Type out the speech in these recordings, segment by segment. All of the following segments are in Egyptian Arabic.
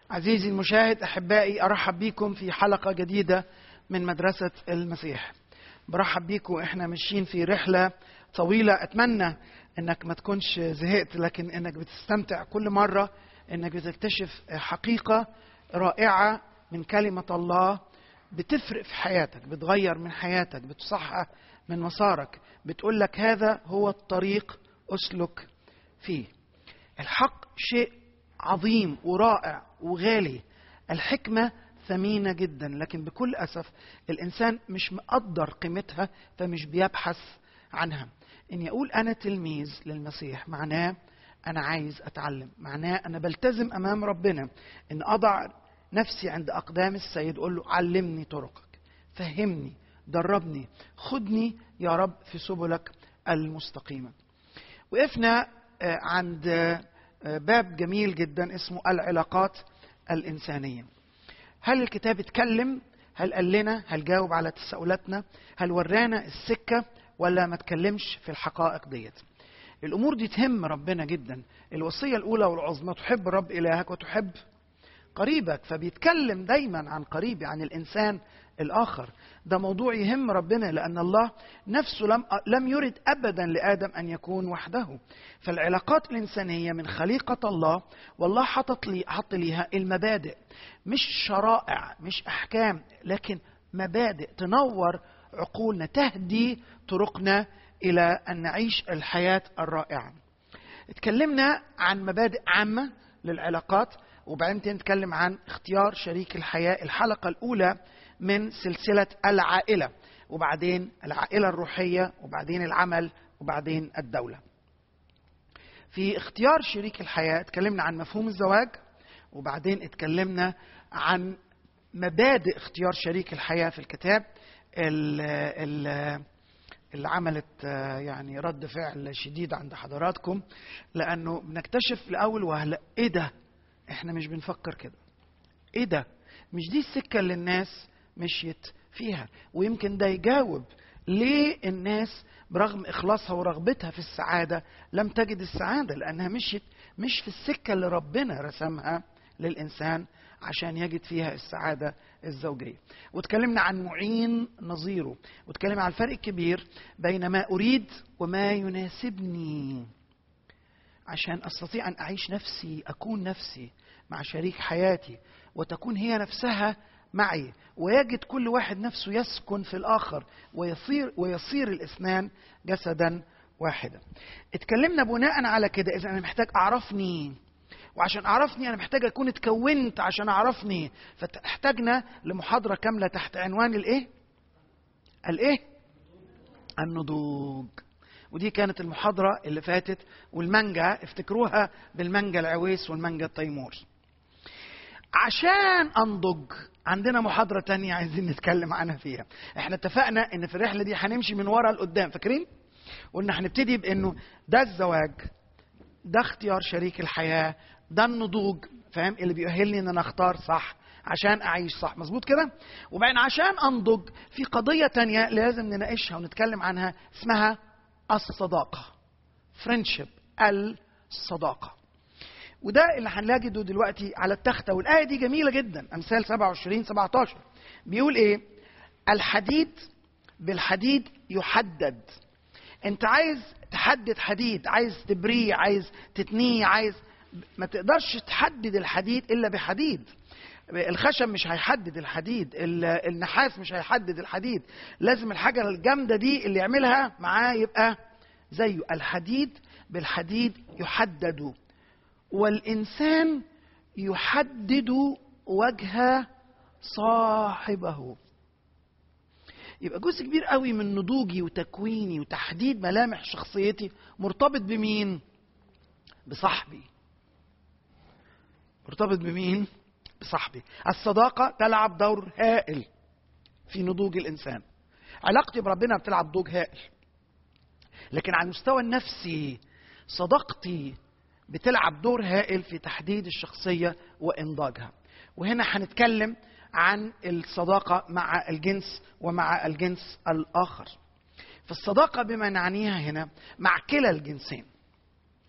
عزيزي المشاهد احبائي ارحب بكم في حلقه جديده من مدرسه المسيح برحب بيكم احنا ماشيين في رحله طويله اتمنى انك ما تكونش زهقت لكن انك بتستمتع كل مره انك بتكتشف حقيقه رائعه من كلمه الله بتفرق في حياتك بتغير من حياتك بتصحح من مسارك بتقول لك هذا هو الطريق اسلك فيه الحق شيء عظيم ورائع وغالي الحكمه ثمينه جدا لكن بكل اسف الانسان مش مقدر قيمتها فمش بيبحث عنها ان يقول انا تلميذ للمسيح معناه انا عايز اتعلم معناه انا بلتزم امام ربنا ان اضع نفسي عند اقدام السيد اقول له علمني طرقك فهمني دربني خدني يا رب في سبلك المستقيمه وقفنا عند باب جميل جدا اسمه العلاقات الانسانيه هل الكتاب اتكلم هل قال لنا هل جاوب على تساؤلاتنا هل ورانا السكه ولا ما اتكلمش في الحقائق ديت الامور دي تهم ربنا جدا الوصيه الاولى والعظمى تحب الرب الهك وتحب قريبك فبيتكلم دايما عن قريبي عن الانسان الاخر ده موضوع يهم ربنا لان الله نفسه لم لم يرد ابدا لادم ان يكون وحده فالعلاقات الانسانيه من خليقه الله والله حطت لي حط ليها المبادئ مش شرائع مش احكام لكن مبادئ تنور عقولنا تهدي طرقنا الى ان نعيش الحياه الرائعه اتكلمنا عن مبادئ عامه للعلاقات وبعدين نتكلم عن اختيار شريك الحياه الحلقه الاولى من سلسله العائله وبعدين العائله الروحيه وبعدين العمل وبعدين الدوله في اختيار شريك الحياه اتكلمنا عن مفهوم الزواج وبعدين اتكلمنا عن مبادئ اختيار شريك الحياه في الكتاب اللي عملت يعني رد فعل شديد عند حضراتكم لانه بنكتشف لاول وهله ايه ده احنا مش بنفكر كده ايه ده مش دي السكه اللي الناس مشيت فيها ويمكن ده يجاوب ليه الناس برغم اخلاصها ورغبتها في السعاده لم تجد السعاده لانها مشيت مش في السكه اللي ربنا رسمها للانسان عشان يجد فيها السعاده الزوجيه واتكلمنا عن معين نظيره واتكلمنا عن الفرق الكبير بين ما اريد وما يناسبني عشان استطيع ان اعيش نفسي اكون نفسي مع شريك حياتي وتكون هي نفسها معي ويجد كل واحد نفسه يسكن في الاخر ويصير ويصير الاثنان جسدا واحدا. اتكلمنا بناء على كده اذا انا محتاج اعرفني وعشان اعرفني انا محتاج اكون اتكونت عشان اعرفني فاحتاجنا لمحاضره كامله تحت عنوان الايه؟ الايه؟ النضوج. ودي كانت المحاضره اللي فاتت والمانجا افتكروها بالمانجا العويس والمانجا التيمور. عشان انضج عندنا محاضرة تانية عايزين نتكلم عنها فيها احنا اتفقنا ان في الرحلة دي هنمشي من ورا لقدام فاكرين قلنا هنبتدي بانه ده الزواج ده اختيار شريك الحياة ده النضوج فاهم اللي بيؤهلني ان انا اختار صح عشان اعيش صح مظبوط كده وبعدين عشان انضج في قضية تانية لازم نناقشها ونتكلم عنها اسمها الصداقة فريندشيب الصداقة وده اللي هنلاقيه دلوقتي على التختة والآية دي جميلة جدا أمثال 27 17 بيقول إيه الحديد بالحديد يحدد أنت عايز تحدد حديد عايز تبريه عايز تتنيه عايز ما تقدرش تحدد الحديد إلا بحديد الخشب مش هيحدد الحديد النحاس مش هيحدد الحديد لازم الحاجة الجامدة دي اللي يعملها معاه يبقى زيه الحديد بالحديد يحدد والإنسان يحدد وجه صاحبه يبقى جزء كبير قوي من نضوجي وتكويني وتحديد ملامح شخصيتي مرتبط بمين بصاحبي مرتبط بمين بصاحبي الصداقة تلعب دور هائل في نضوج الإنسان علاقتي بربنا بتلعب دور هائل لكن على المستوى النفسي صداقتي بتلعب دور هائل في تحديد الشخصية وإنضاجها وهنا هنتكلم عن الصداقة مع الجنس ومع الجنس الآخر فالصداقة بما نعنيها هنا مع كلا الجنسين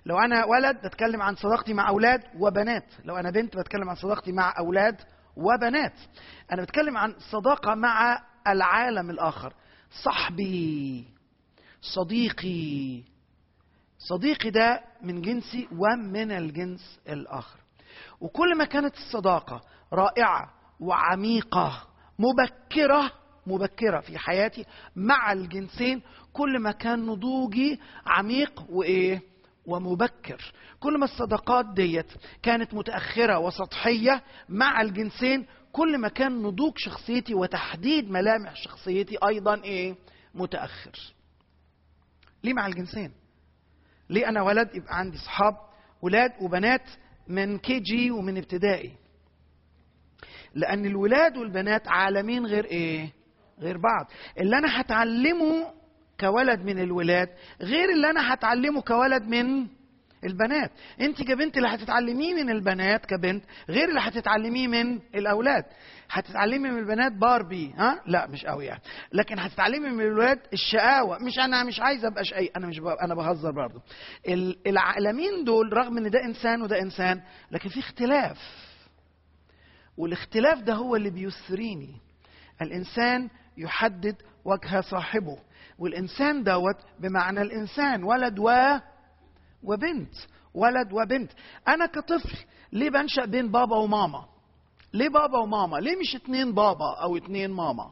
لو انا ولد بتكلم عن صداقتي مع اولاد وبنات لو انا بنت بتكلم عن صداقتي مع اولاد وبنات انا بتكلم عن صداقه مع العالم الاخر صاحبي صديقي صديقي ده من جنسي ومن الجنس الاخر وكل ما كانت الصداقه رائعه وعميقه مبكره مبكره في حياتي مع الجنسين كل ما كان نضوجي عميق وايه ومبكر كل ما الصداقات ديت كانت متاخره وسطحيه مع الجنسين كل ما كان نضوج شخصيتي وتحديد ملامح شخصيتي ايضا ايه متاخر ليه مع الجنسين ليه انا ولد يبقى عندي صحاب ولاد وبنات من كي جي ومن ابتدائي لان الولاد والبنات عالمين غير ايه غير بعض اللي انا هتعلمه كولد من الولاد غير اللي انا هتعلمه كولد من البنات انت كبنت اللي هتتعلميه من البنات كبنت غير اللي هتتعلميه من الاولاد هتتعلمي من البنات باربي ها لا مش قوي يعني لكن هتتعلمي من الولاد الشقاوه مش انا مش عايزه ابقى شقي انا مش بقى انا بهزر برضه العالمين دول رغم ان ده انسان وده انسان لكن في اختلاف والاختلاف ده هو اللي بيثريني الانسان يحدد وجه صاحبه والانسان دوت بمعنى الانسان ولد و وبنت ولد وبنت انا كطفل ليه بنشا بين بابا وماما ليه بابا وماما ليه مش اتنين بابا او اتنين ماما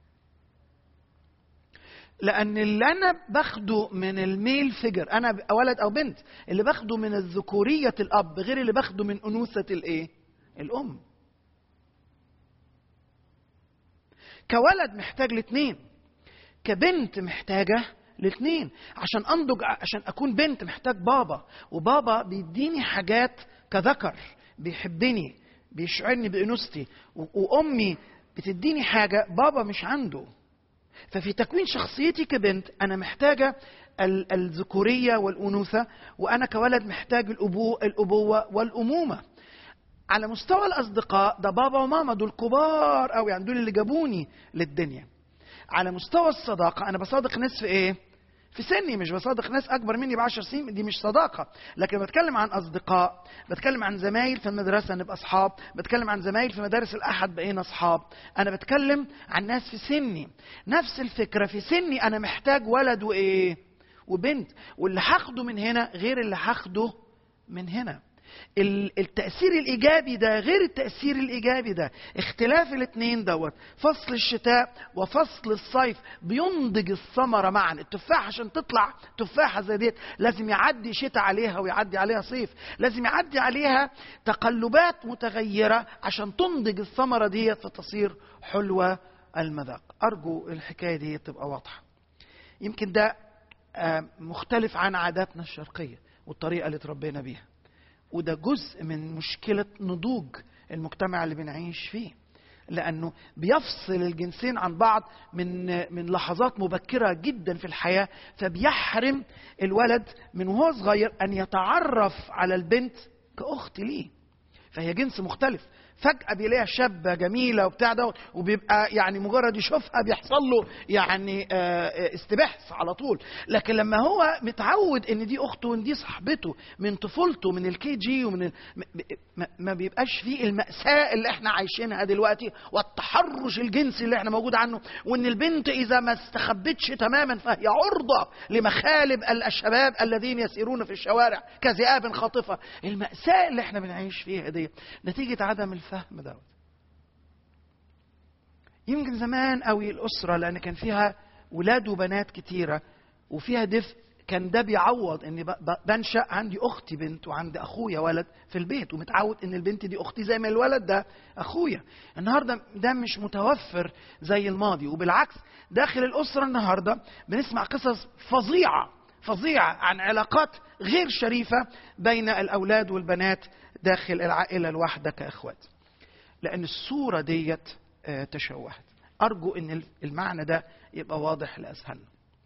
لان اللي انا باخده من الميل فيجر انا ولد او بنت اللي باخده من الذكوريه الاب غير اللي باخده من انوثه الايه الام كولد محتاج الاثنين كبنت محتاجه الاثنين عشان انضج عشان اكون بنت محتاج بابا وبابا بيديني حاجات كذكر بيحبني بيشعرني بانوثتي وامي بتديني حاجه بابا مش عنده ففي تكوين شخصيتي كبنت انا محتاجه الذكوريه والانوثه وانا كولد محتاج الابوه الابوه والامومه على مستوى الاصدقاء ده بابا وماما دول كبار قوي يعني دول اللي جابوني للدنيا على مستوى الصداقه انا بصادق ناس في ايه في سني مش بصادق ناس اكبر مني بعشر سنين دي مش صداقه لكن بتكلم عن اصدقاء بتكلم عن زمايل في المدرسه نبقى اصحاب بتكلم عن زمايل في مدارس الاحد بقينا اصحاب انا بتكلم عن ناس في سني نفس الفكره في سني انا محتاج ولد وايه وبنت واللي هاخده من هنا غير اللي هاخده من هنا التأثير الإيجابي ده غير التأثير الإيجابي ده اختلاف الاثنين دوت فصل الشتاء وفصل الصيف بينضج الثمرة معا التفاحة عشان تطلع تفاحة زي ديت لازم يعدي شتاء عليها ويعدي عليها صيف لازم يعدي عليها تقلبات متغيرة عشان تنضج الثمرة ديت فتصير حلوة المذاق أرجو الحكاية دي تبقى واضحة يمكن ده مختلف عن عاداتنا الشرقية والطريقة اللي تربينا بيها وده جزء من مشكلة نضوج المجتمع اللي بنعيش فيه لأنه بيفصل الجنسين عن بعض من من لحظات مبكرة جدا في الحياة فبيحرم الولد من وهو صغير أن يتعرف على البنت كأخت ليه فهي جنس مختلف فجأة بيلاقيها شابة جميلة وبتاع ده وبيبقى يعني مجرد يشوفها بيحصل له يعني استبحث على طول لكن لما هو متعود ان دي اخته وان دي صاحبته من طفولته من الكي جي ومن ال... ما بيبقاش فيه المأساة اللي احنا عايشينها دلوقتي والتحرش الجنسي اللي احنا موجود عنه وان البنت اذا ما استخبتش تماما فهي عرضة لمخالب الشباب الذين يسيرون في الشوارع كذئاب خاطفة المأساة اللي احنا بنعيش فيها دي نتيجة عدم الفهم دوت يمكن زمان قوي الأسرة لأن كان فيها ولاد وبنات كتيرة وفيها دفء كان ده بيعوض اني بنشا عندي اختي بنت وعندي اخويا ولد في البيت ومتعود ان البنت دي اختي زي ما الولد ده اخويا النهارده ده مش متوفر زي الماضي وبالعكس داخل الاسره النهارده بنسمع قصص فظيعه فظيعه عن علاقات غير شريفه بين الاولاد والبنات داخل العائله الواحده كاخوات لان الصوره ديت تشوهت ارجو ان المعنى ده يبقى واضح لاذهاننا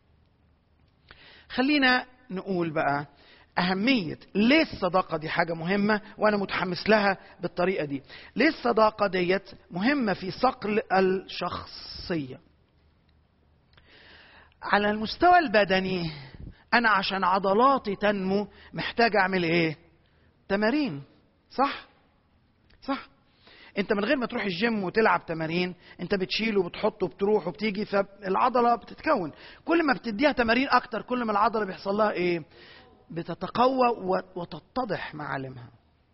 خلينا نقول بقى أهمية ليه الصداقة دي حاجة مهمة وأنا متحمس لها بالطريقة دي ليه الصداقة ديت مهمة في صقل الشخصية على المستوى البدني انا عشان عضلاتي تنمو محتاج اعمل ايه تمارين صح صح انت من غير ما تروح الجيم وتلعب تمارين انت بتشيل وبتحط وبتروح وبتيجي فالعضله بتتكون كل ما بتديها تمارين اكتر كل ما العضله بيحصل لها ايه بتتقوى وتتضح معالمها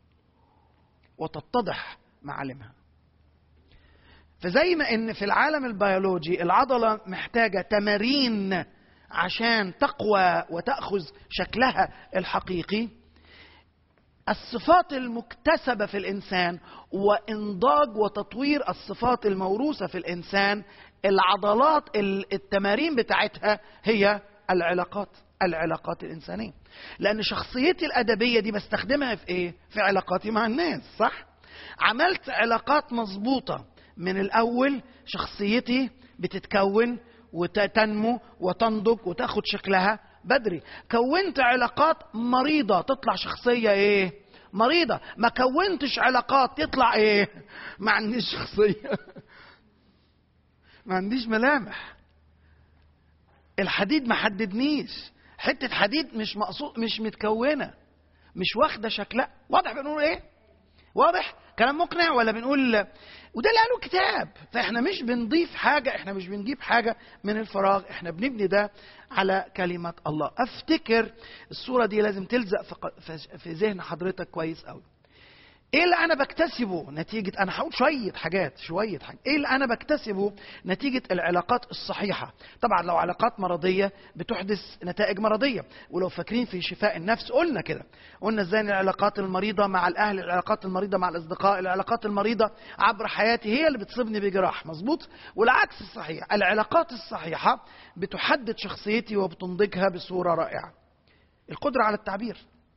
وتتضح معالمها فزي ما ان في العالم البيولوجي العضله محتاجه تمارين عشان تقوى وتاخذ شكلها الحقيقي الصفات المكتسبه في الانسان وانضاج وتطوير الصفات الموروثه في الانسان العضلات التمارين بتاعتها هي العلاقات العلاقات الانسانيه لان شخصيتي الادبيه دي بستخدمها في ايه في علاقاتي مع الناس صح عملت علاقات مظبوطه من الاول شخصيتي بتتكون وتنمو وتنضج وتاخد شكلها بدري كونت علاقات مريضه تطلع شخصيه ايه مريضه ما كونتش علاقات تطلع ايه ما عنديش شخصيه ما عنديش ملامح الحديد ما حددنيش حته حديد مش مقصود مش متكونه مش واخده شكلها واضح بنقول ايه واضح كلام مقنع ولا بنقول وده اللي قاله الكتاب فاحنا مش بنضيف حاجه احنا مش بنجيب حاجه من الفراغ احنا بنبني ده على كلمه الله افتكر الصوره دي لازم تلزق في ذهن حضرتك كويس قوي ايه اللي انا بكتسبه نتيجه انا هقول شويه حاجات شويه حاجات ايه اللي انا بكتسبه نتيجه العلاقات الصحيحه طبعا لو علاقات مرضيه بتحدث نتائج مرضيه ولو فاكرين في شفاء النفس قلنا كده قلنا ازاي العلاقات المريضه مع الاهل العلاقات المريضه مع الاصدقاء العلاقات المريضه عبر حياتي هي اللي بتصيبني بجراح مظبوط والعكس صحيح العلاقات الصحيحه بتحدد شخصيتي وبتنضجها بصوره رائعه القدره على التعبير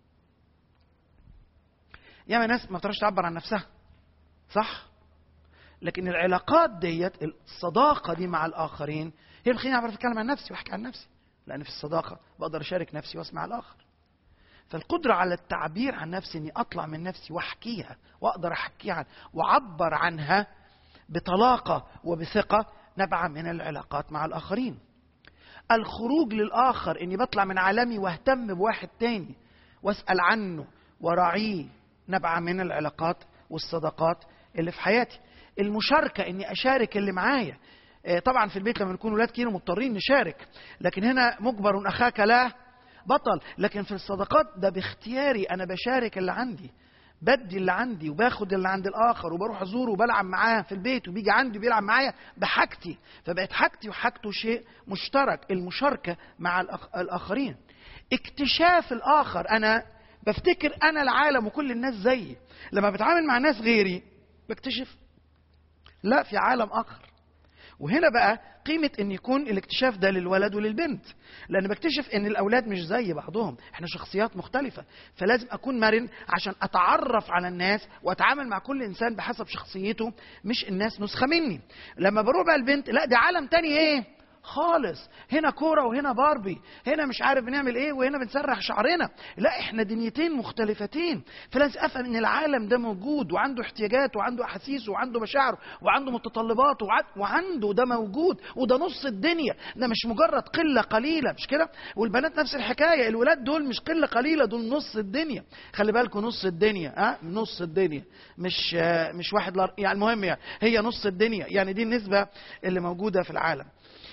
ياما ناس ما بتعرفش تعبر عن نفسها صح لكن العلاقات ديت الصداقه دي مع الاخرين هي اللي بتخليني اعرف اتكلم عن نفسي واحكي عن نفسي لان في الصداقه بقدر اشارك نفسي واسمع الاخر فالقدرة على التعبير عن نفسي اني اطلع من نفسي واحكيها واقدر احكيها عن واعبر عنها بطلاقة وبثقة نبع من العلاقات مع الاخرين. الخروج للاخر اني بطلع من عالمي واهتم بواحد تاني واسال عنه وراعيه نبع من العلاقات والصداقات اللي في حياتي المشاركة اني اشارك اللي معايا طبعا في البيت لما نكون ولاد كتير مضطرين نشارك لكن هنا مجبر اخاك لا بطل لكن في الصداقات ده باختياري انا بشارك اللي عندي بدي اللي عندي وباخد اللي عند الاخر وبروح ازوره وبلعب معاه في البيت وبيجي عندي وبيلعب معايا بحاجتي فبقت حاجتي وحاجته شيء مشترك المشاركه مع الاخرين اكتشاف الاخر انا بفتكر انا العالم وكل الناس زيي لما بتعامل مع ناس غيري بكتشف لا في عالم اخر وهنا بقى قيمة ان يكون الاكتشاف ده للولد وللبنت لان بكتشف ان الاولاد مش زي بعضهم احنا شخصيات مختلفة فلازم اكون مرن عشان اتعرف على الناس واتعامل مع كل انسان بحسب شخصيته مش الناس نسخة مني لما بروح بقى البنت لا ده عالم تاني ايه خالص هنا كوره وهنا باربي هنا مش عارف بنعمل ايه وهنا بنسرح شعرنا لا احنا دنيتين مختلفتين فلازم افهم ان العالم ده موجود وعنده احتياجات وعنده احاسيس وعنده مشاعر وعنده متطلبات وعنده ده موجود وده نص الدنيا ده مش مجرد قله قليله مش كده والبنات نفس الحكايه الولاد دول مش قله قليله دول نص الدنيا خلي بالكم نص الدنيا ها أه؟ نص الدنيا مش مش واحد لار... يعني المهم يعني هي نص الدنيا يعني دي النسبه اللي موجوده في العالم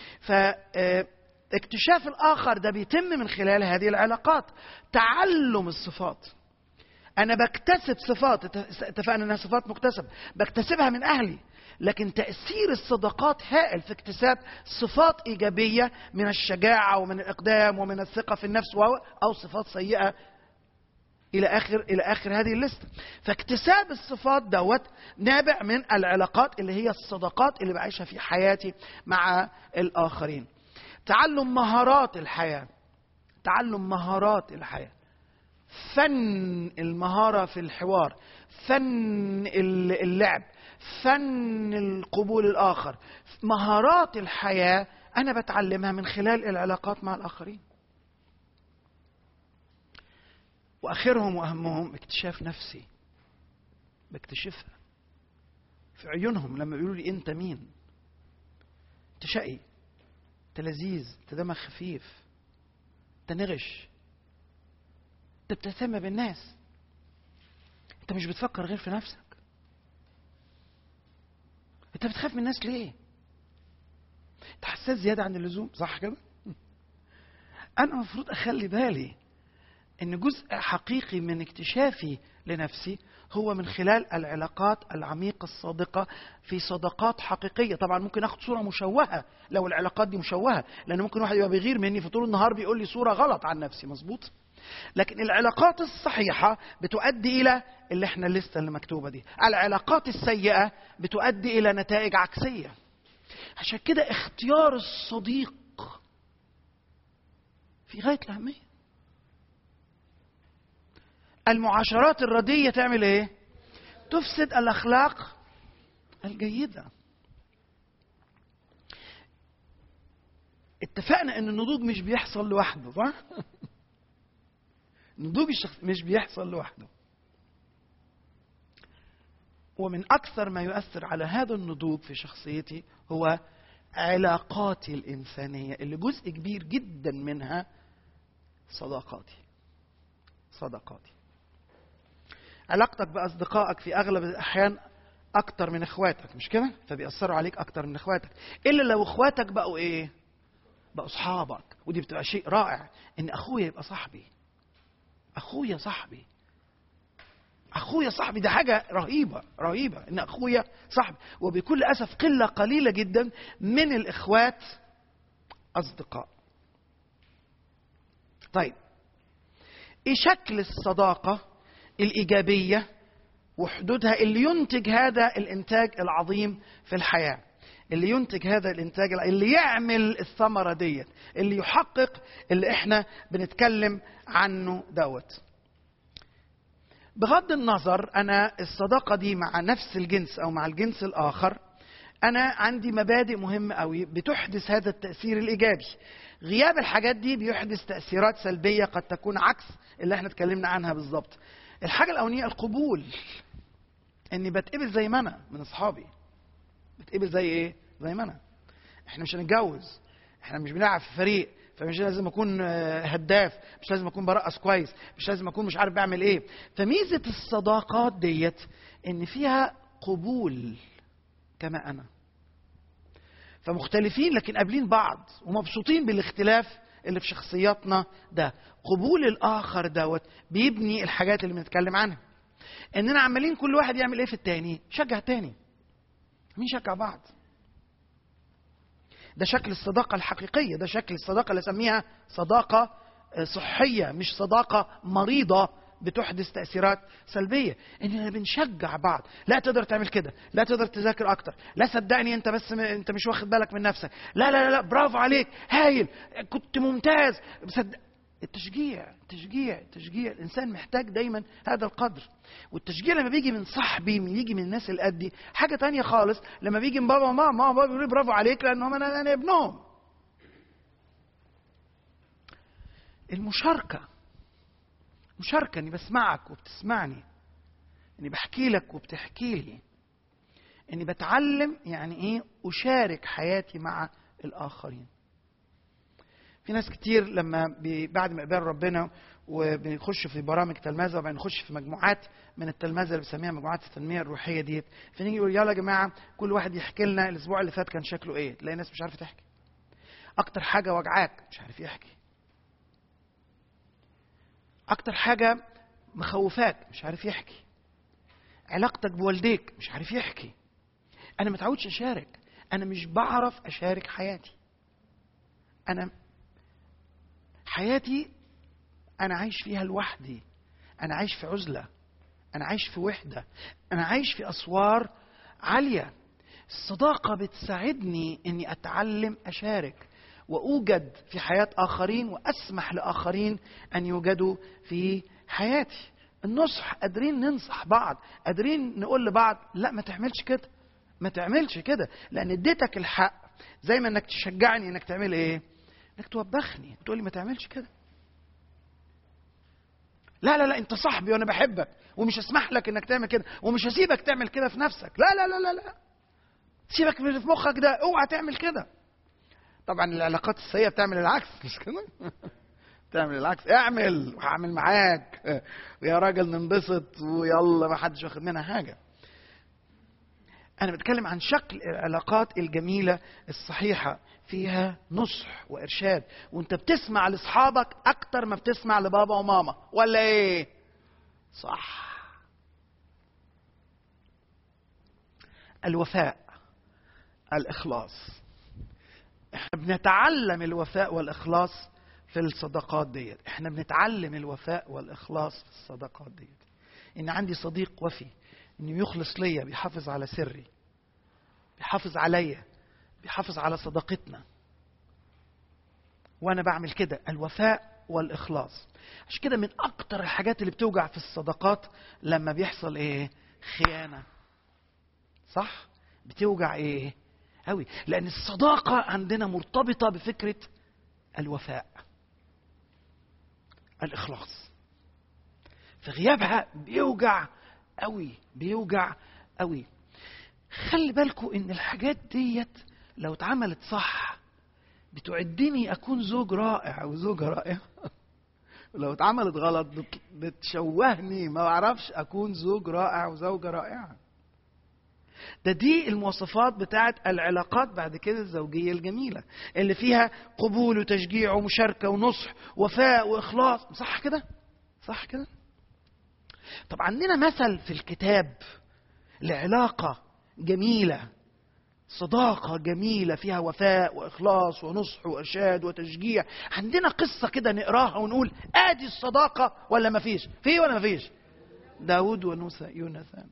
فاكتشاف الآخر ده بيتم من خلال هذه العلاقات تعلم الصفات أنا بكتسب صفات اتفقنا أنها صفات مكتسبة بكتسبها من أهلي لكن تأثير الصداقات هائل في اكتساب صفات إيجابية من الشجاعة ومن الإقدام ومن الثقة في النفس أو صفات سيئة الى اخر الى اخر هذه الليسته فاكتساب الصفات دوت نابع من العلاقات اللي هي الصداقات اللي بعيشها في حياتي مع الاخرين تعلم مهارات الحياه تعلم مهارات الحياه فن المهاره في الحوار فن اللعب فن القبول الاخر مهارات الحياه انا بتعلمها من خلال العلاقات مع الاخرين واخرهم واهمهم اكتشاف نفسي بكتشفها في عيونهم لما بيقولوا لي انت مين انت شقي انت لذيذ انت دمك خفيف انت انت نغش انت بتهتم بالناس انت مش بتفكر غير في نفسك انت بتخاف من الناس ليه انت حساس زياده عن اللزوم صح كده انا المفروض اخلي بالي ان جزء حقيقي من اكتشافي لنفسي هو من خلال العلاقات العميقة الصادقة في صداقات حقيقية طبعا ممكن اخد صورة مشوهة لو العلاقات دي مشوهة لان ممكن واحد يبقى بيغير مني فطول النهار بيقول لي صورة غلط عن نفسي مظبوط لكن العلاقات الصحيحة بتؤدي إلى اللي احنا الليستة اللي مكتوبة دي العلاقات السيئة بتؤدي إلى نتائج عكسية عشان كده اختيار الصديق في غاية الأهمية المعاشرات الردية تعمل ايه تفسد الأخلاق الجيدة اتفقنا ان النضوج مش بيحصل لوحده صح النضوج الشخص مش بيحصل لوحده ومن أكثر ما يؤثر على هذا النضوج في شخصيتي هو علاقاتي الإنسانية اللي جزء كبير جدا منها صداقاتي صداقاتي علاقتك بأصدقائك في أغلب الأحيان أكتر من إخواتك مش كده؟ فبيأثروا عليك أكتر من إخواتك إلا لو إخواتك بقوا إيه؟ بقوا أصحابك ودي بتبقى شيء رائع إن أخويا يبقى صاحبي أخويا صاحبي أخويا صاحبي ده حاجة رهيبة رهيبة إن أخويا صاحبي وبكل أسف قلة قليلة جدا من الإخوات أصدقاء طيب إيه شكل الصداقة الإيجابية وحدودها اللي ينتج هذا الإنتاج العظيم في الحياة اللي ينتج هذا الإنتاج اللي يعمل الثمرة ديت اللي يحقق اللي إحنا بنتكلم عنه دوت بغض النظر أنا الصداقة دي مع نفس الجنس أو مع الجنس الآخر أنا عندي مبادئ مهمة قوي بتحدث هذا التأثير الإيجابي غياب الحاجات دي بيحدث تأثيرات سلبية قد تكون عكس اللي احنا اتكلمنا عنها بالظبط الحاجة الأولانية القبول إني بتقبل زي ما أنا من أصحابي بتقبل زي إيه؟ زي ما أنا احنا مش هنتجوز احنا مش بنلعب في فريق فمش لازم اكون هداف مش لازم اكون برقص كويس مش لازم اكون مش عارف بعمل ايه فميزه الصداقات ديت ان فيها قبول كما انا فمختلفين لكن قابلين بعض ومبسوطين بالاختلاف اللي في شخصياتنا ده قبول الاخر دوت بيبني الحاجات اللي بنتكلم عنها اننا عمالين كل واحد يعمل ايه في التاني شجع التاني مين شجع بعض ده شكل الصداقة الحقيقية ده شكل الصداقة اللي اسميها صداقة صحية مش صداقة مريضة بتحدث تأثيرات سلبية إننا بنشجع بعض لا تقدر تعمل كده لا تقدر تذاكر أكتر لا صدقني أنت بس م... أنت مش واخد بالك من نفسك لا لا لا برافو عليك هايل كنت ممتاز صدق التشجيع تشجيع تشجيع الانسان محتاج دايما هذا القدر والتشجيع لما بيجي من صاحبي من يجي من الناس اللي قدي حاجه تانية خالص لما بيجي من بابا وماما ماما بابا بيقول برافو عليك لانهم انا انا ابنهم المشاركه مشاركه اني بسمعك وبتسمعني اني بحكي لك وبتحكي لي اني بتعلم يعني ايه اشارك حياتي مع الاخرين في ناس كتير لما بعد ما يقبلوا ربنا وبنخش في برامج تلمذه وبعدين نخش في مجموعات من التلمذه اللي بنسميها مجموعات التنميه الروحيه ديت فنيجي نقول يلا يا جماعه كل واحد يحكي لنا الاسبوع اللي فات كان شكله ايه تلاقي ناس مش عارفه تحكي اكتر حاجه وجعاك مش عارف يحكي اكتر حاجه مخوفاك مش عارف يحكي علاقتك بوالديك مش عارف يحكي انا ما اتعودش اشارك انا مش بعرف اشارك حياتي انا حياتي انا عايش فيها لوحدي انا عايش في عزله انا عايش في وحده انا عايش في اسوار عاليه الصداقه بتساعدني اني اتعلم اشارك واوجد في حياه اخرين واسمح لاخرين ان يوجدوا في حياتي النصح قادرين ننصح بعض قادرين نقول لبعض لا ما تعملش كده ما تعملش كده لان اديتك الحق زي ما انك تشجعني انك تعمل ايه انك توبخني تقول لي ما تعملش كده لا لا لا انت صاحبي وانا بحبك ومش هسمح لك انك تعمل كده ومش هسيبك تعمل كده في نفسك لا لا لا لا لا سيبك من اللي في مخك ده اوعى تعمل كده طبعا العلاقات السيئه بتعمل العكس مش كده تعمل العكس اعمل وهعمل معاك ويا راجل ننبسط ويلا ما حدش واخد منها حاجه انا بتكلم عن شكل العلاقات الجميله الصحيحه فيها نصح وارشاد وانت بتسمع لاصحابك اكتر ما بتسمع لبابا وماما ولا ايه صح الوفاء الاخلاص احنا بنتعلم الوفاء والاخلاص في الصداقات ديت احنا بنتعلم الوفاء والاخلاص في الصداقات ديت ان عندي صديق وفي انه يخلص ليا بيحافظ على سري بيحافظ عليا بيحافظ على صداقتنا وانا بعمل كده الوفاء والاخلاص عشان كده من اكتر الحاجات اللي بتوجع في الصداقات لما بيحصل ايه خيانه صح بتوجع ايه قوي لان الصداقه عندنا مرتبطه بفكره الوفاء الاخلاص في غيابها بيوجع قوي بيوجع قوي خلي بالكم ان الحاجات ديت لو اتعملت صح بتعدني اكون زوج رائع وزوجه رائعه ولو اتعملت غلط بتشوهني ما اعرفش اكون زوج رائع وزوجه رائعه ده دي المواصفات بتاعت العلاقات بعد كده الزوجية الجميلة اللي فيها قبول وتشجيع ومشاركة ونصح وفاء وإخلاص صح كده؟ صح كده؟ طب عندنا مثل في الكتاب لعلاقة جميلة صداقة جميلة فيها وفاء وإخلاص ونصح وإرشاد وتشجيع عندنا قصة كده نقراها ونقول آدي الصداقة ولا مفيش في ولا مفيش داود ونوسى يوناثان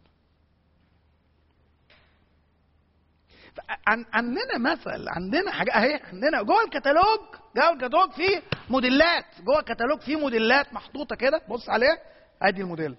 عندنا مثل عندنا حاجه اهي عندنا جوه الكتالوج جوه الكتالوج فيه موديلات جوه الكتالوج فيه موديلات محطوطه كده بص عليها ادي الموديل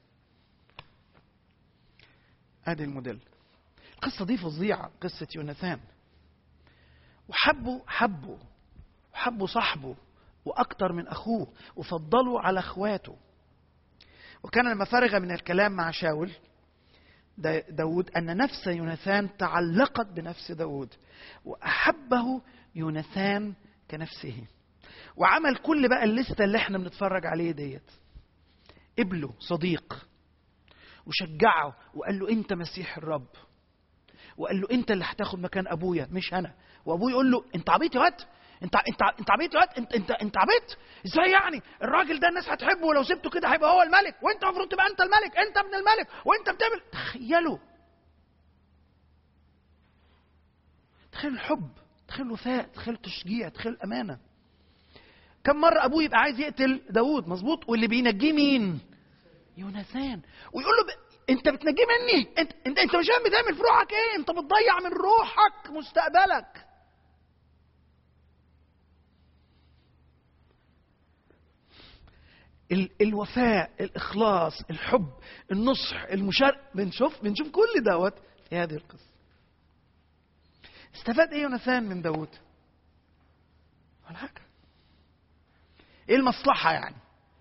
ادي الموديل القصه دي فظيعه قصه يوناثان وحبوا حبوا وحبوا صاحبه واكتر من اخوه وفضلوا على اخواته وكان لما فرغ من الكلام مع شاول داود أن نفس يوناثان تعلقت بنفس داود وأحبه يوناثان كنفسه وعمل كل بقى الليستة اللي احنا بنتفرج عليه ديت قبله صديق وشجعه وقال له انت مسيح الرب وقال له انت اللي هتاخد مكان ابويا مش انا وابوه يقول له انت عبيط يا واد انت انت انت عبيط يا واد انت انت انت عبيط ازاي يعني الراجل ده الناس هتحبه ولو سبته كده هيبقى هو الملك وانت المفروض تبقى انت الملك انت ابن الملك وانت بتعمل تخيلوا تخيلوا الحب تخيلوا الوفاء تخيلوا التشجيع تخيلوا الامانه كم مره ابوه يبقى عايز يقتل داوود مظبوط واللي بينجيه مين يوناثان ويقول له ب... انت بتنجيه مني انت انت, انت مش فاهم بتعمل في روحك ايه انت بتضيع من روحك مستقبلك الوفاء الاخلاص الحب النصح المشاركه بنشوف بنشوف كل دوت في هذه القصه استفاد ايه يوناثان من داود ولا حاجه ايه المصلحه يعني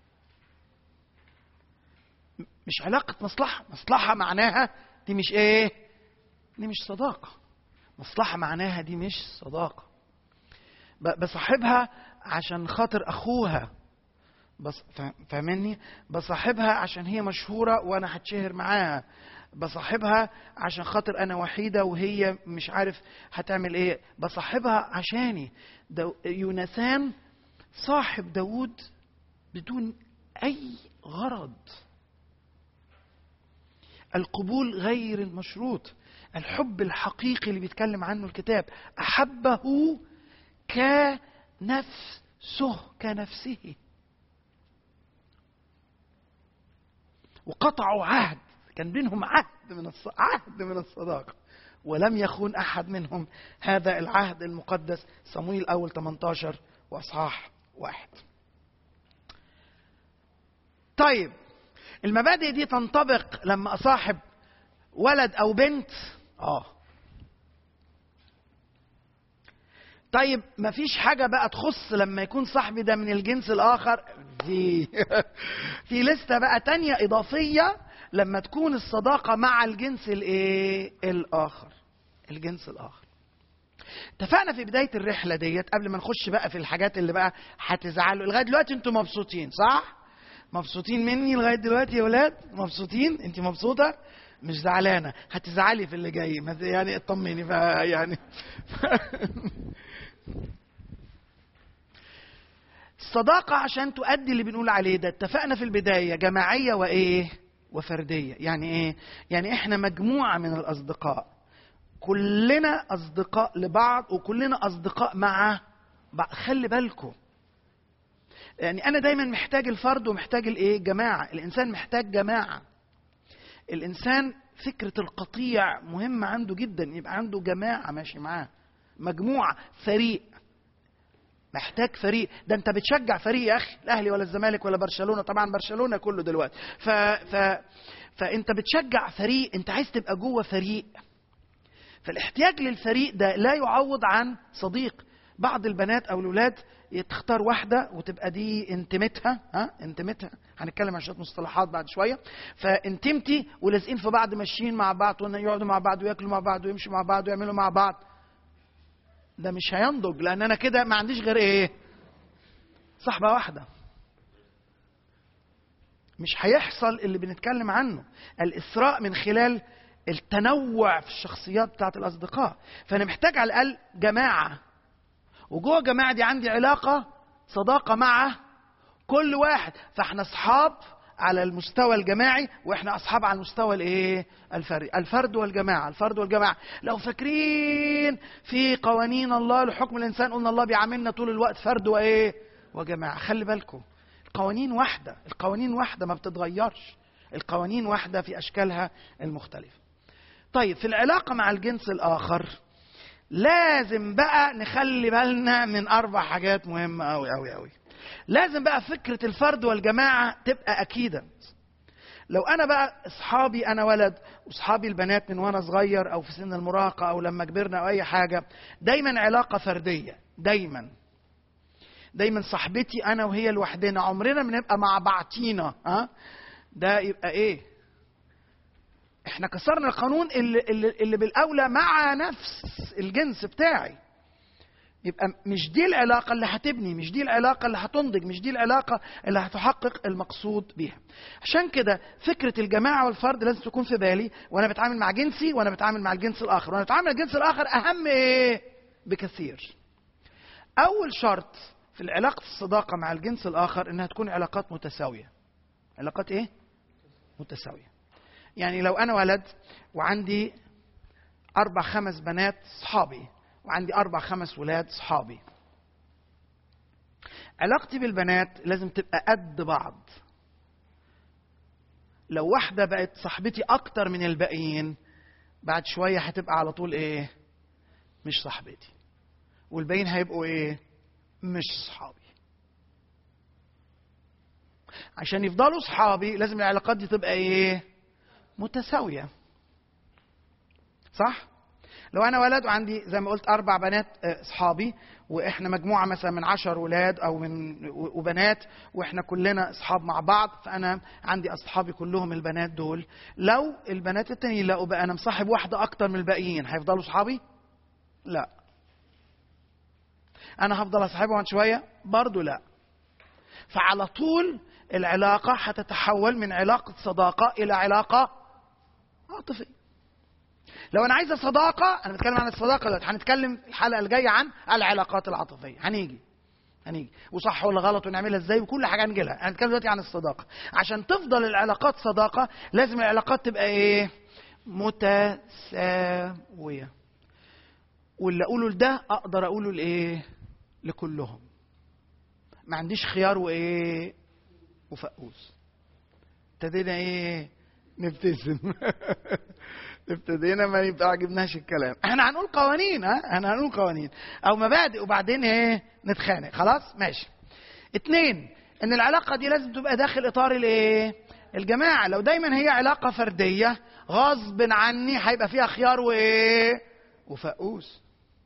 مش علاقة مصلحة مصلحة معناها دي مش ايه دي مش صداقة مصلحة معناها دي مش صداقة بصاحبها عشان خاطر اخوها بس فاهمني بصاحبها عشان هي مشهورة وانا هتشهر معاها بصاحبها عشان خاطر انا وحيدة وهي مش عارف هتعمل ايه بصاحبها عشاني دو يوناثان صاحب داود بدون اي غرض القبول غير المشروط الحب الحقيقي اللي بيتكلم عنه الكتاب احبه كنفسه كنفسه وقطعوا عهد كان بينهم عهد من الص... عهد من الصداقه ولم يخون احد منهم هذا العهد المقدس صمويل الاول 18 واصحاح واحد طيب المبادئ دي تنطبق لما اصاحب ولد او بنت اه طيب مفيش حاجة بقى تخص لما يكون صاحبي ده من الجنس الآخر دي في لستة بقى تانية إضافية لما تكون الصداقة مع الجنس الإيه؟ الآخر الجنس الآخر اتفقنا في بدايه الرحله ديت قبل ما نخش بقى في الحاجات اللي بقى هتزعلوا لغايه دلوقتي انتوا مبسوطين صح مبسوطين مني لغايه دلوقتي يا ولاد مبسوطين انت مبسوطه مش زعلانه هتزعلي في اللي جاي ما ت- يعني اطمني بقى يعني الصداقة عشان تؤدي اللي بنقول عليه ده اتفقنا في البداية جماعية وإيه؟ وفردية يعني إيه؟ يعني إحنا مجموعة من الأصدقاء كلنا أصدقاء لبعض وكلنا أصدقاء مع بعض خلي بالكم يعني أنا دايما محتاج الفرد ومحتاج الإيه؟ جماعة الإنسان محتاج جماعة الإنسان فكرة القطيع مهمة عنده جدا يبقى عنده جماعة ماشي معاه مجموعة فريق محتاج فريق ده انت بتشجع فريق يا اخي الاهلي ولا الزمالك ولا برشلونه طبعا برشلونه كله دلوقتي ف ف فانت بتشجع فريق انت عايز تبقى جوه فريق فالاحتياج للفريق ده لا يعوض عن صديق بعض البنات او الاولاد تختار واحده وتبقى دي انتمتها ها انتمتها هنتكلم عن شويه مصطلحات بعد شويه فانتمتي ولازقين في بعض ماشيين مع بعض ويقعدوا مع بعض وياكلوا مع بعض ويمشوا مع بعض ويعملوا مع بعض ده مش هينضج لان انا كده ما عنديش غير ايه صحبه واحده مش هيحصل اللي بنتكلم عنه الاسراء من خلال التنوع في الشخصيات بتاعت الاصدقاء فانا محتاج على الاقل جماعه وجوه الجماعه دي عندي علاقه صداقه مع كل واحد فاحنا اصحاب على المستوى الجماعي واحنا اصحاب على المستوى الايه الفردي الفرد والجماعه الفرد والجماعه لو فاكرين في قوانين الله لحكم الانسان قلنا الله بيعاملنا طول الوقت فرد وايه وجماعه خلي بالكم القوانين واحده القوانين واحده ما بتتغيرش القوانين واحده في اشكالها المختلفه طيب في العلاقه مع الجنس الاخر لازم بقى نخلي بالنا من اربع حاجات مهمه قوي قوي قوي لازم بقى فكره الفرد والجماعه تبقى اكيده لو انا بقى اصحابي انا ولد واصحابي البنات من وانا صغير او في سن المراهقه او لما كبرنا او اي حاجه دايما علاقه فرديه دايما دايما صاحبتي انا وهي لوحدنا عمرنا ما نبقى مع بعضينا ها ده يبقى ايه احنا كسرنا القانون اللي, اللي, اللي بالاولى مع نفس الجنس بتاعي يبقى مش دي العلاقة اللي هتبني مش دي العلاقة اللي هتنضج مش دي العلاقة اللي هتحقق المقصود بيها عشان كده فكرة الجماعة والفرد لازم تكون في بالي وانا بتعامل مع جنسي وانا بتعامل مع الجنس الاخر وانا بتعامل مع الجنس الاخر اهم ايه بكثير اول شرط في العلاقة الصداقة مع الجنس الاخر انها تكون علاقات متساوية علاقات ايه متساوية يعني لو انا ولد وعندي اربع خمس بنات صحابي وعندي اربع خمس ولاد صحابي علاقتي بالبنات لازم تبقى قد بعض لو واحدة بقت صاحبتي أكتر من الباقيين بعد شوية هتبقى على طول إيه؟ مش صاحبتي والباقيين هيبقوا إيه؟ مش صحابي عشان يفضلوا صحابي لازم العلاقات دي تبقى إيه؟ متساوية صح؟ لو انا ولد وعندي زي ما قلت اربع بنات اصحابي واحنا مجموعه مثلا من عشر ولاد او من وبنات واحنا كلنا اصحاب مع بعض فانا عندي اصحابي كلهم البنات دول لو البنات التانيين لقوا بقى انا مصاحب واحده اكتر من الباقيين هيفضلوا صحابي لا انا هفضل اصاحبهم شويه برضو لا فعلى طول العلاقه هتتحول من علاقه صداقه الى علاقه عاطفيه لو انا عايزه صداقه انا بتكلم عن الصداقه دلوقتي هنتكلم الحلقه الجايه عن العلاقات العاطفيه هنيجي هنيجي وصح ولا غلط ونعملها ازاي وكل حاجه هنجي لها هنتكلم دلوقتي عن الصداقه عشان تفضل العلاقات صداقه لازم العلاقات تبقى ايه متساويه واللي اقوله لده اقدر اقوله لايه لكلهم ما عنديش خيار وايه وفقوس ابتدينا ايه نبتسم ابتدينا ما يبقى عجبناش الكلام احنا هنقول قوانين ها احنا هنقول قوانين او مبادئ وبعدين ايه نتخانق خلاص ماشي اتنين ان العلاقه دي لازم تبقى داخل اطار الايه الجماعه لو دايما هي علاقه فرديه غصب عني هيبقى فيها خيار وايه وفقوس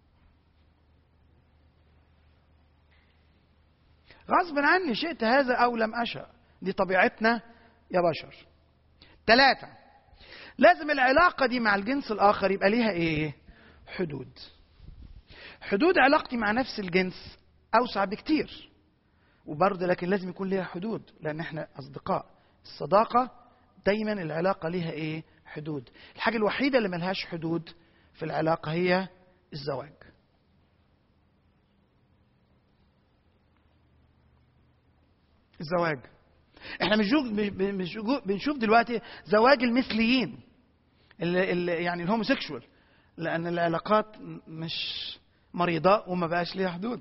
غصب عني شئت هذا او لم اشأ دي طبيعتنا يا بشر ثلاثة لازم العلاقة دي مع الجنس الآخر يبقى ليها إيه؟ حدود. حدود علاقتي مع نفس الجنس اوسع بكتير وبرضه لكن لازم يكون ليها حدود لان احنا اصدقاء الصداقه دايما العلاقه ليها ايه حدود الحاجه الوحيده اللي ملهاش حدود في العلاقه هي الزواج الزواج احنا مش بنشوف دلوقتي زواج المثليين اللي اللي يعني الهوموسيكشوال لان العلاقات مش مريضه وما بقاش ليها حدود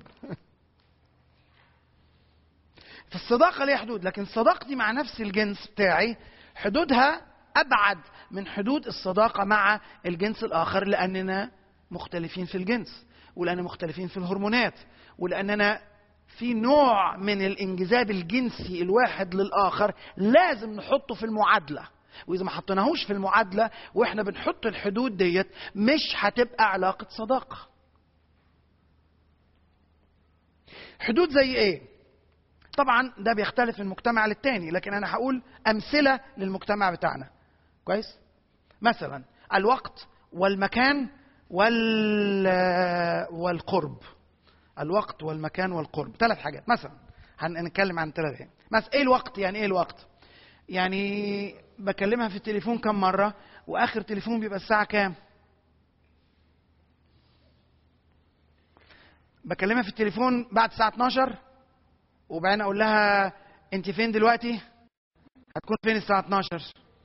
فالصداقه ليها حدود لكن صداقتي مع نفس الجنس بتاعي حدودها ابعد من حدود الصداقه مع الجنس الاخر لاننا مختلفين في الجنس ولاننا مختلفين في الهرمونات ولاننا في نوع من الانجذاب الجنسي الواحد للاخر لازم نحطه في المعادله واذا ما حطيناهوش في المعادله واحنا بنحط الحدود ديت مش هتبقى علاقه صداقه حدود زي ايه طبعا ده بيختلف من مجتمع للتاني لكن انا هقول امثله للمجتمع بتاعنا كويس مثلا الوقت والمكان وال والقرب الوقت والمكان والقرب ثلاث حاجات مثلا هنتكلم عن ثلاث حاجات مثلا ايه الوقت يعني ايه الوقت يعني بكلمها في التليفون كم مره واخر تليفون بيبقى الساعه كام بكلمها في التليفون بعد الساعه 12 وبعدين اقول لها انت فين دلوقتي هتكون فين الساعه 12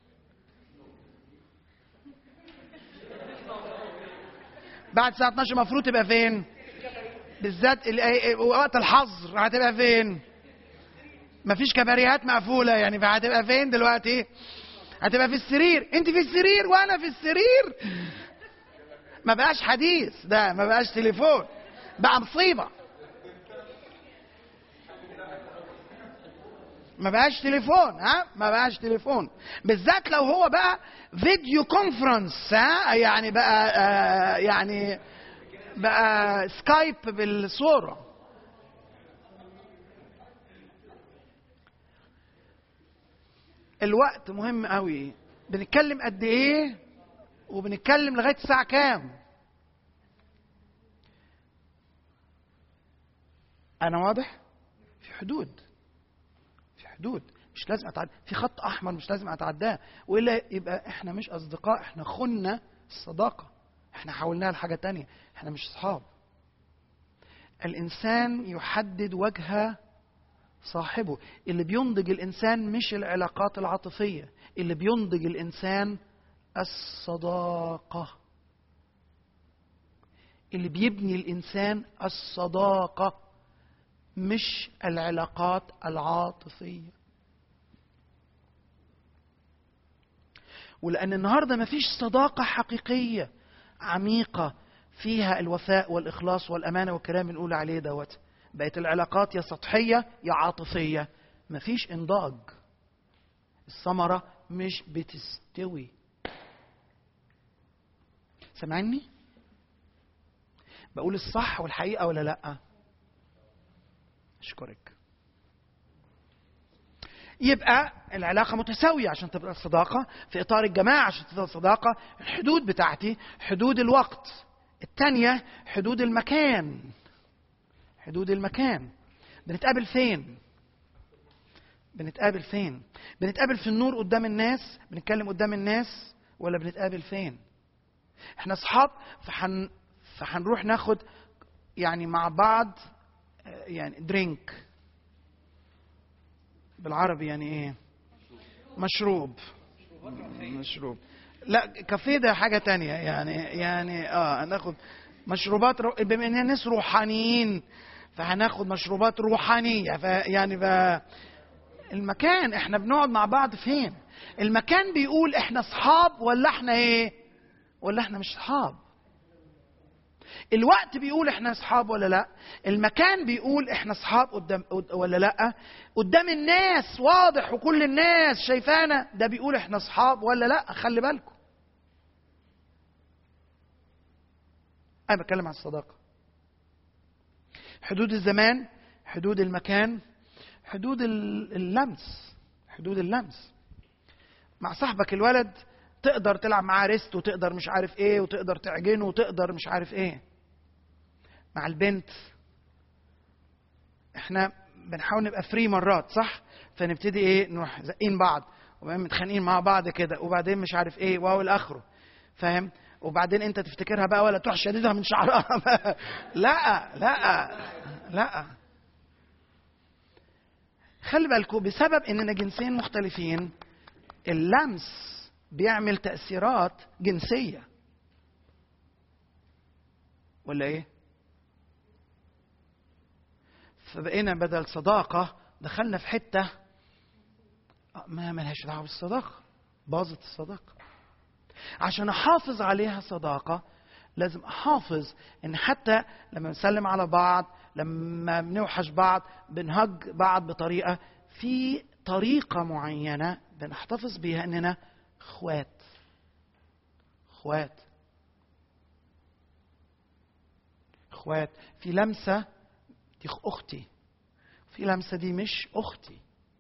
بعد الساعه 12 المفروض تبقى فين بالذات وقت الحظر هتبقى فين مفيش كباريهات مقفولة يعني فهتبقى فين دلوقتي هتبقى في السرير انت في السرير وانا في السرير ما بقاش حديث ده ما بقاش تليفون بقى مصيبة ما بقاش تليفون ها ما بقاش تليفون بالذات لو هو بقى فيديو كونفرنس ها يعني بقى آه يعني بقى سكايب بالصوره الوقت مهم قوي بنتكلم قد ايه وبنتكلم لغايه الساعه كام انا واضح في حدود في حدود مش لازم اتعدى في خط احمر مش لازم اتعداه والا يبقى احنا مش اصدقاء احنا خنا الصداقه احنا حولناها لحاجه تانية احنا مش اصحاب الانسان يحدد وجه صاحبه اللي بينضج الانسان مش العلاقات العاطفيه اللي بينضج الانسان الصداقه اللي بيبني الانسان الصداقه مش العلاقات العاطفيه ولان النهارده مفيش صداقه حقيقيه عميقه فيها الوفاء والاخلاص والامانه والكلام اللي بنقول عليه دوت بقت العلاقات يا سطحيه يا عاطفيه مفيش انضاج الثمره مش بتستوي سامعني بقول الصح والحقيقه ولا لا اشكرك يبقى العلاقة متساوية عشان تبقى الصداقة في إطار الجماعة عشان تبقى الصداقة الحدود بتاعتي حدود الوقت الثانية حدود المكان حدود المكان بنتقابل فين بنتقابل فين بنتقابل في النور قدام الناس بنتكلم قدام الناس ولا بنتقابل فين احنا اصحاب فحن فهنروح ناخد يعني مع بعض يعني درينك بالعربي يعني ايه مشروب مشروب لا كافيه ده حاجه تانية يعني يعني اه هناخد مشروبات رو... بما اننا ناس روحانيين فهناخد مشروبات روحانيه فيعني ف... المكان احنا بنقعد مع بعض فين المكان بيقول احنا اصحاب ولا احنا ايه ولا احنا مش اصحاب الوقت بيقول احنا اصحاب ولا لا المكان بيقول احنا اصحاب قدام ولا لا قدام الناس واضح وكل الناس شايفانا ده بيقول احنا اصحاب ولا لا خلي بالكم انا بتكلم عن الصداقه حدود الزمان حدود المكان حدود اللمس حدود اللمس مع صاحبك الولد تقدر تلعب معاه ريست وتقدر مش عارف ايه وتقدر تعجنه وتقدر مش عارف ايه مع البنت احنا بنحاول نبقى فري مرات صح فنبتدي ايه نروح زقين بعض وبعدين متخانقين مع بعض كده وبعدين مش عارف ايه واو الاخره فاهم وبعدين انت تفتكرها بقى ولا تروح شديدها من شعرها لا لا لا خلي بالكم بسبب اننا جنسين مختلفين اللمس بيعمل تاثيرات جنسيه ولا ايه فبقينا بدل صداقه دخلنا في حته ما ملهاش دعوه بالصداقه باظت الصداقه عشان احافظ عليها صداقه لازم احافظ ان حتى لما نسلم على بعض لما بنوحش بعض بنهج بعض بطريقه في طريقه معينه بنحتفظ بيها اننا اخوات اخوات اخوات في لمسه دي اختي في لمسه دي مش اختي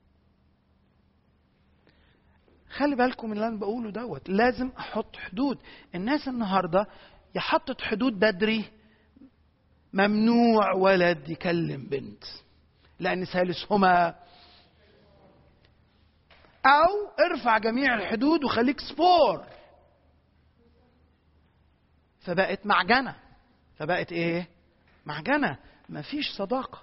خلي بالكم من اللي انا بقوله دوت لازم احط حدود الناس النهارده يا حطت حدود بدري ممنوع ولد يكلم بنت لان ثالثهما او ارفع جميع الحدود وخليك سبور فبقت معجنه فبقت ايه معجنه مفيش صداقه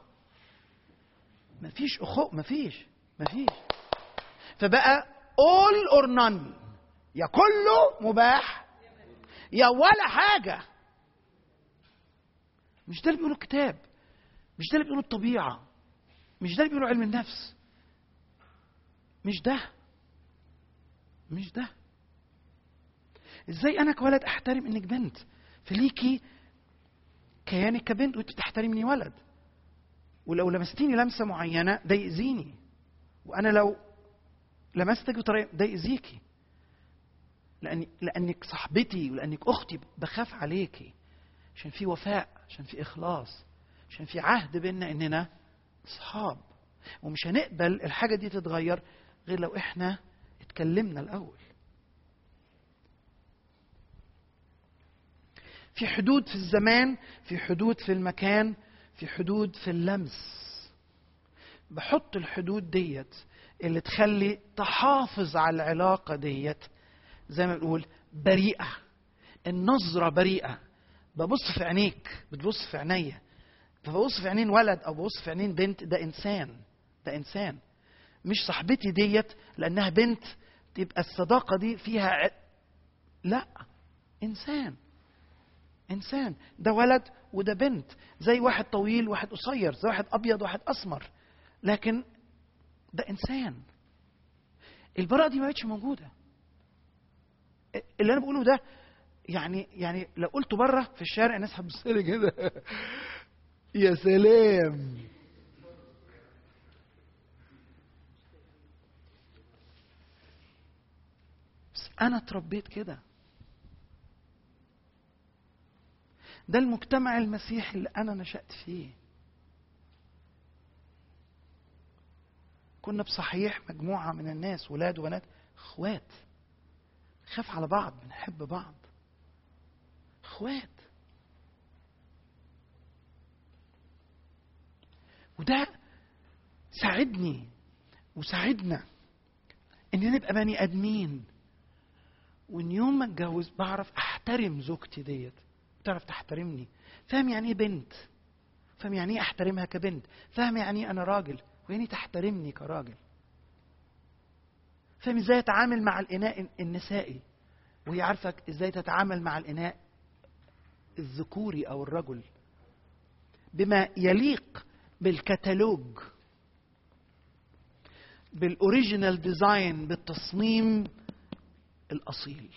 مفيش اخو مفيش مفيش فبقى all or none يا كله مباح يا ولا حاجة مش ده اللي بيقوله الكتاب مش ده اللي بيقوله الطبيعة مش ده اللي بيقوله علم النفس مش ده مش ده ازاي انا كولد احترم انك بنت فليكي كيانك كبنت وانت تحترمني ولد ولو لمستيني لمسه معينه ده يأذيني وانا لو لمستك بطريقه ده يأذيكي لأني لأنك صاحبتي ولأنك أختي بخاف عليكي عشان في وفاء عشان في إخلاص عشان في عهد بيننا إننا أصحاب ومش هنقبل الحاجة دي تتغير غير لو إحنا اتكلمنا الأول في حدود في الزمان في حدود في المكان في حدود في اللمس بحط الحدود ديت اللي تخلي تحافظ على العلاقة ديت زي ما بنقول بريئة النظرة بريئة ببص في عينيك بتبص في عينيا فببص في عينين ولد او ببص في عينين بنت ده انسان ده انسان مش صاحبتي ديت لانها بنت تبقى الصداقة دي فيها ع... لا انسان انسان ده ولد وده بنت زي واحد طويل واحد قصير زي واحد ابيض واحد اسمر لكن ده انسان البراءة دي ما بقتش موجوده اللي انا بقوله ده يعني يعني لو قلته بره في الشارع الناس هتبص لي كده يا سلام بس انا اتربيت كده ده المجتمع المسيحي اللي انا نشأت فيه كنا بصحيح مجموعة من الناس ولاد وبنات اخوات خاف على بعض بنحب بعض اخوات وده ساعدني وساعدنا ان نبقى بني ادمين وان يوم ما اتجوز بعرف احترم زوجتي ديت تعرف تحترمني فاهم يعني ايه بنت فاهم يعني ايه احترمها كبنت فاهم يعني ايه انا راجل ويعني تحترمني كراجل فاهم ازاي اتعامل مع الاناء النسائي وهي عارفه ازاي تتعامل مع الاناء الذكوري او الرجل بما يليق بالكتالوج بالاوريجينال ديزاين بالتصميم الاصيل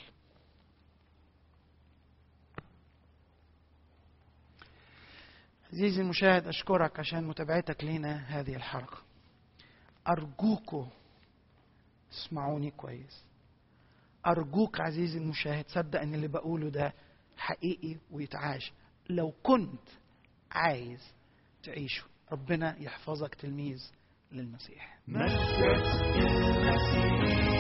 عزيزي المشاهد اشكرك عشان متابعتك لنا هذه الحلقه ارجوكوا اسمعوني كويس أرجوك عزيزي المشاهد صدق أن اللي بقوله ده حقيقي ويتعاش لو كنت عايز تعيشه ربنا يحفظك تلميذ للمسيح مجد المسيح